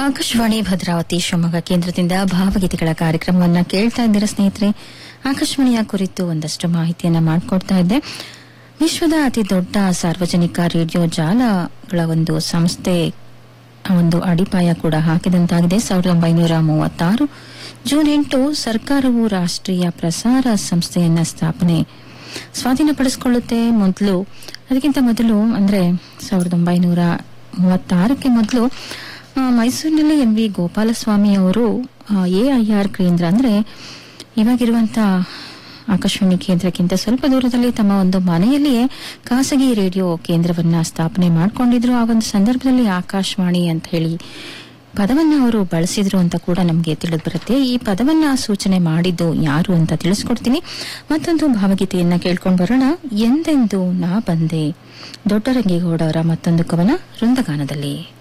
ಆಕಾಶವಾಣಿ ಭದ್ರಾವತಿ ಶಿವಮೊಗ್ಗ ಕೇಂದ್ರದಿಂದ ಭಾವಗೀತೆಗಳ ಕಾರ್ಯಕ್ರಮವನ್ನ ಕೇಳ್ತಾ ಇದ್ದೀರಾ ಸ್ನೇಹಿತರೆ ಆಕಾಶವಾಣಿಯ ಕುರಿತು ಒಂದಷ್ಟು ಮಾಹಿತಿಯನ್ನ ಮಾಡಿಕೊಡ್ತಾ ಇದ್ದೆ ವಿಶ್ವದ ಅತಿ ದೊಡ್ಡ ಸಾರ್ವಜನಿಕ ರೇಡಿಯೋ ಜಾಲಗಳ ಒಂದು ಸಂಸ್ಥೆ ಒಂದು ಅಡಿಪಾಯ ಕೂಡ ಹಾಕಿದಂತಾಗಿದೆ ಸಾವಿರದ ಒಂಬೈನೂರ ಮೂವತ್ತಾರು ಜೂನ್ ಎಂಟು ಸರ್ಕಾರವು ರಾಷ್ಟ್ರೀಯ ಪ್ರಸಾರ ಸಂಸ್ಥೆಯನ್ನ ಸ್ಥಾಪನೆ ಸ್ವಾಧೀನಪಡಿಸಿಕೊಳ್ಳುತ್ತೆ ಮೊದಲು ಅದಕ್ಕಿಂತ ಮೊದಲು ಅಂದ್ರೆ ಸಾವಿರದ ಒಂಬೈನೂರ ಮೂವತ್ತಾರಕ್ಕೆ ಮೊದಲು ಆ, ಮೈಸೂರಿನಲ್ಲಿ ಎಂ ವಿ ಗೋಪಾಲಸ್ವಾಮಿ ಅವರು ಎಐಆರ್ ಕೇಂದ್ರ ಅಂದ್ರೆ ಇವಾಗಿರುವಂತ ಆಕಾಶವಾಣಿ ಕೇಂದ್ರಕ್ಕಿಂತ ಸ್ವಲ್ಪ ದೂರದಲ್ಲಿ ತಮ್ಮ ಒಂದು ಮನೆಯಲ್ಲಿಯೇ ಖಾಸಗಿ ರೇಡಿಯೋ ಕೇಂದ್ರವನ್ನ ಸ್ಥಾಪನೆ ಮಾಡಿಕೊಂಡಿದ್ರು ಆ ಒಂದು ಸಂದರ್ಭದಲ್ಲಿ ಆಕಾಶವಾಣಿ ಅಂತ ಹೇಳಿ ಪದವನ್ನ ಅವರು ಬಳಸಿದ್ರು ಅಂತ ಕೂಡ ನಮಗೆ ತಿಳಿದು ಬರುತ್ತೆ ಈ ಪದವನ್ನ ಸೂಚನೆ ಮಾಡಿದ್ದು ಯಾರು ಅಂತ ತಿಳಿಸ್ಕೊಡ್ತೀನಿ ಮತ್ತೊಂದು ಭಾವಗೀತೆಯನ್ನ ಕೇಳ್ಕೊಂಡು ಬರೋಣ ಎಂದೆಂದು ನಾ ಬಂದೆ ದೊಡ್ಡರಂಗೇಗೌಡ ಅವರ ಮತ್ತೊಂದು ಕವನ ವೃಂದಗಾನದಲ್ಲಿ